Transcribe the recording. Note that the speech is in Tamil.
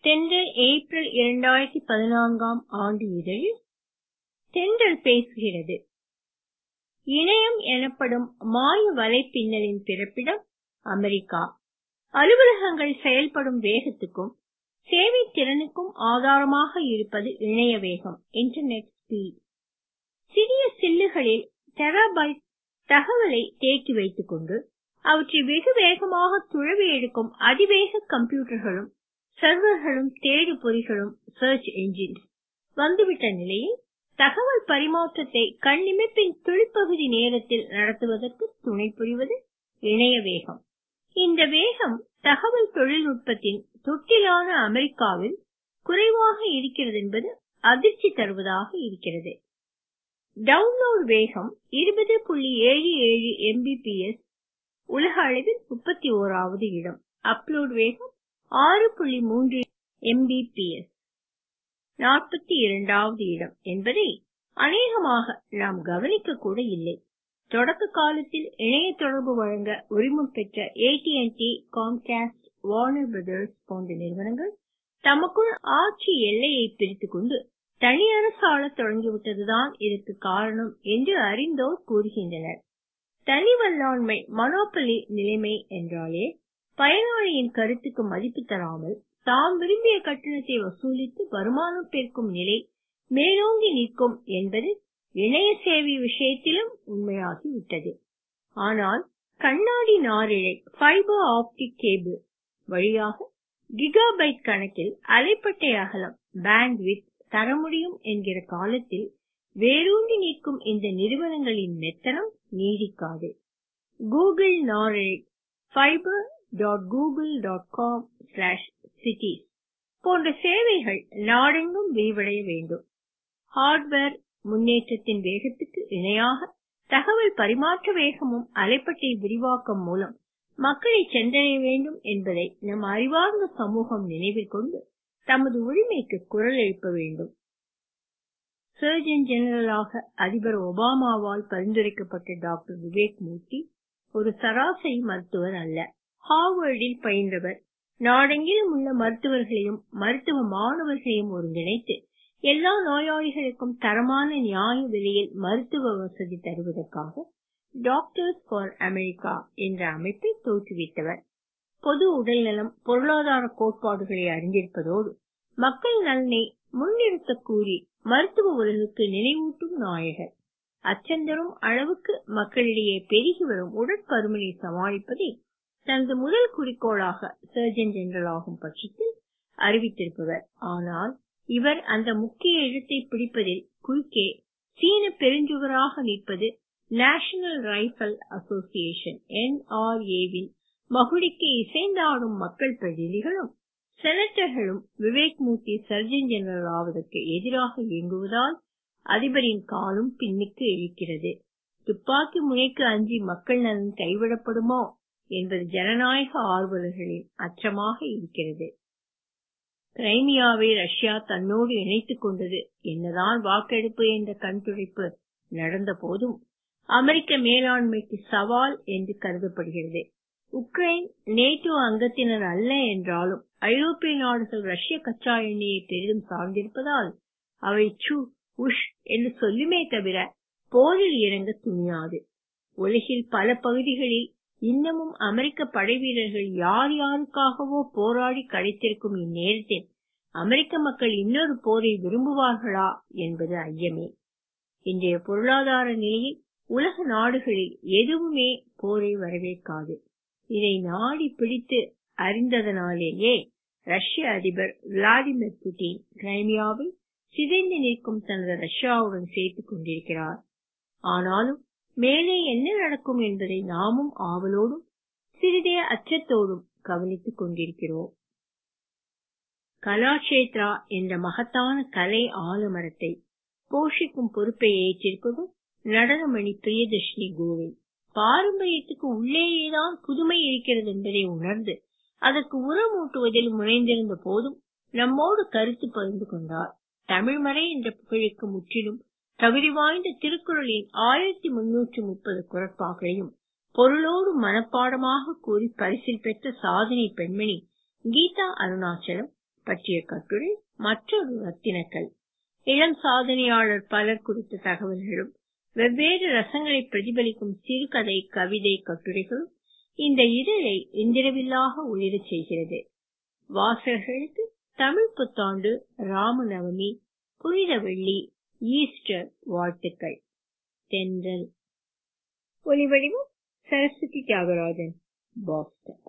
தென்றல் ஏப்ரல் இரண்டாயிரத்தி பதினான்காம் ஆண்டு இதழில் தென்றல் பேசுகிறது இணையம் எனப்படும் மாய வலைப்பின்னலின் பிறப்பிடம் அமெரிக்கா அலுவலகங்கள் செயல்படும் வேகத்துக்கும் சேவை திறனுக்கும் ஆதாரமாக இருப்பது இணைய வேகம் இன்டர்நெட் ஸ்பீட் சிறிய சில்லுகளில் டெராபைட் தகவலை தேக்கி வைத்துக் கொண்டு அவற்றை வெகு வேகமாக துழவி எடுக்கும் அதிவேக கம்ப்யூட்டர்களும் சர்வர்களும் தேடு பொறிகளும் சர்ச் என்ஜின்ஸ் வந்துவிட்ட நிலையில் தகவல் பரிமாற்றத்தை கண்ணிமைப்பின் துளிப்பகுதி நேரத்தில் நடத்துவதற்கு துணை புரிவது இணைய வேகம் இந்த வேகம் தகவல் தொழில்நுட்பத்தின் தொட்டிலான அமெரிக்காவில் குறைவாக இருக்கிறது என்பது அதிர்ச்சி தருவதாக இருக்கிறது டவுன்லோட் வேகம் இருபது புள்ளி ஏழு ஏழு எம்பிபிஎஸ் உலக அளவில் முப்பத்தி ஓராவது இடம் அப்லோட் வேகம் ஆறு புள்ளி மூன்று எம்பிபிஎஸ் நாற்பத்தி இரண்டாவது இடம் என்பதை அநேகமாக நாம் கவனிக்க கூட இல்லை தொடக்க காலத்தில் இணைய தொடர்பு வழங்க உரிமம் பெற்ற ஏடிஎன்டி காம்காஸ்ட் வார்னர் பிரதர்ஸ் போன்ற நிறுவனங்கள் தமக்குள் ஆட்சி எல்லையை பிரித்துக் கொண்டு தனி அரசாள தொடங்கிவிட்டதுதான் இதற்கு காரணம் என்று அறிந்தோர் கூறுகின்றனர் தனி வல்லாண்மை மனோபலி நிலைமை என்றாலே பயனாளியின் கருத்துக்கு மதிப்பு தராமல் தாம் விரும்பிய கட்டணத்தை வசூலித்து வருமானம் பெருக்கும் நிலை மேலோங்கி நிற்கும் என்பது இணைய சேவை விஷயத்திலும் உண்மையாகிவிட்டது ஆனால் கண்ணாடி நாரிழை ஃபைபர் ஆப்டிக் கேபிள் வழியாக கிகாபைட் கணக்கில் அலைப்பட்டை அகலம் பேண்ட்வித் தர முடியும் என்கிற காலத்தில் வேரூன்றி நிற்கும் இந்த நிறுவனங்களின் மெத்தனம் நீடிக்காது கூகுள் நாரிழை fiber dot Google dot com slash cities போன்ற சேவைகள் நாடெங்கும் விரிவடைய வேண்டும் ஹார்ட்வேர் முன்னேற்றத்தின் வேகத்துக்கு இணையாக தகவல் பரிமாற்ற வேகமும் அலைப்பட்டை விரிவாக்கம் மூலம் மக்களை சென்றடைய வேண்டும் என்பதை நம் அறிவார்ந்த சமூகம் நினைவில் கொண்டு தமது உரிமைக்கு குரல் எழுப்ப வேண்டும் சர்ஜன் ஜெனரலாக அதிபர் ஒபாமாவால் பரிந்துரைக்கப்பட்ட டாக்டர் விவேக் மூர்த்தி ஒரு சராசரி மருத்துவர் அல்ல ஹார்வர்டில் பயின்றவர் நாடெங்கிலும் உள்ள மருத்துவர்களையும் மருத்துவ மாணவர்களையும் ஒருங்கிணைத்து எல்லா நோயாளிகளுக்கும் தரமான நியாய விலையில் மருத்துவ வசதி தருவதற்காக டாக்டர்ஸ் ஃபார் அமெரிக்கா என்ற அமைப்பை தோற்றுவித்தவர் பொது உடல்நலம் பொருளாதார கோட்பாடுகளை அறிந்திருப்பதோடு மக்கள் நலனை முன்னிறுத்த கூறி மருத்துவ உலகுக்கு நினைவூட்டும் நாயகர் அச்சந்தரும் அளவுக்கு மக்களிடையே பெருகி வரும் உடற்பருமனை சமாளிப்பதை தனது முதல் குறிக்கோளாக சர்ஜன் ஜெனரல் ஆகும் பட்சத்தில் அறிவித்திருப்பவர் ஆனால் இவர் அந்த முக்கிய இடத்தை பிடிப்பதில் குறுக்கே சீன பெருஞ்சுவராக நிற்பது நேஷனல் ரைபிள் அசோசியேஷன் என்ஆர்ஏவின் மகுடிக்கு இசைந்தாடும் மக்கள் பிரதிநிதிகளும் செனட்டர்களும் விவேக் மூர்த்தி சர்ஜன் ஜெனரல் ஆவதற்கு எதிராக இயங்குவதால் அதிபரின் காலும் பின்னுக்கு இழுக்கிறது துப்பாக்கி முனைக்கு அஞ்சி மக்கள் நலன் கைவிடப்படுமோ என்பது ஜனநாயக ஆர்வலர்களின் அச்சமாக இருக்கிறது கிரைமியாவை ரஷ்யா தன்னோடு இணைத்துக் கொண்டது என்னதான் வாக்கெடுப்பு என்ற கண்துடைப்பு நடந்த போதும் அமெரிக்க மேலாண்மைக்கு சவால் என்று கருதப்படுகிறது உக்ரைன் நேட்டோ அங்கத்தினர் அல்ல என்றாலும் ஐரோப்பிய நாடுகள் ரஷ்ய கச்சா எண்ணெயை பெரிதும் சார்ந்திருப்பதால் அவை சு உஷ் என்று சொல்லுமே தவிர போரில் இறங்க துணியாது உலகில் பல பகுதிகளில் இன்னமும் அமெரிக்க படை வீரர்கள் யார் யாருக்காகவோ போராடி கிடைத்திருக்கும் இந்நேரத்தில் அமெரிக்க மக்கள் இன்னொரு போரை விரும்புவார்களா என்பது ஐயமே இன்றைய பொருளாதார நிலையில் உலக நாடுகளில் எதுவுமே போரை வரவேற்காது இதை நாடி பிடித்து அறிந்ததனாலேயே ரஷ்ய அதிபர் விளாடிமிர் புட்டின் கிரைமியாவை சிதைந்து நிற்கும் தனது ரஷ்யாவுடன் சேர்த்துக் கொண்டிருக்கிறார் ஆனாலும் மேலே என்ன நடக்கும் என்பதை நாமும் ஆவலோடும் சிறிதே அச்சத்தோடும் கவனித்துக் கொண்டிருக்கிறோம் கலாஷேத்ரா என்ற மகத்தான கலை ஆலமரத்தை போஷிக்கும் பொறுப்பை ஏற்றிருப்பவர் நடனமணி பிரியதர்ஷினி கோவில் பாரம்பரியத்துக்கு உள்ளேயேதான் புதுமை இருக்கிறது என்பதை உணர்ந்து அதற்கு உரமூட்டுவதில் முனைந்திருந்த போதும் நம்மோடு கருத்து பகிர்ந்து கொண்டார் தமிழ்மறை என்ற புகழுக்கு முற்றிலும் தகுதி வாய்ந்த திருக்குறளின் ஆயிரத்தி முன்னூற்றி முப்பது குரட்பாக்களையும் பொருளோடு மனப்பாடமாக கூறி பரிசில் பெற்ற சாதனை பெண்மணி கீதா அருணாச்சலம் பற்றிய கட்டுரை மற்றொரு ரத்தினக்கல் இளம் சாதனையாளர் பலர் குறித்த தகவல்களும் வெவ்வேறு ரசங்களை பிரதிபலிக்கும் சிறுகதை கவிதை கட்டுரைகளும் இந்த இதழை இந்திரவில்லாக ஒளிரச் செய்கிறது வாசகர்களுக்கு தமிழ் புத்தாண்டு ராமநவமி புனித வெள்ளி ஈஸ்டர் வாழ்த்துக்கள் தென்றல் ஒலிவடிவம் சரஸ்வதி தியாகராஜன் பாஸ்டன்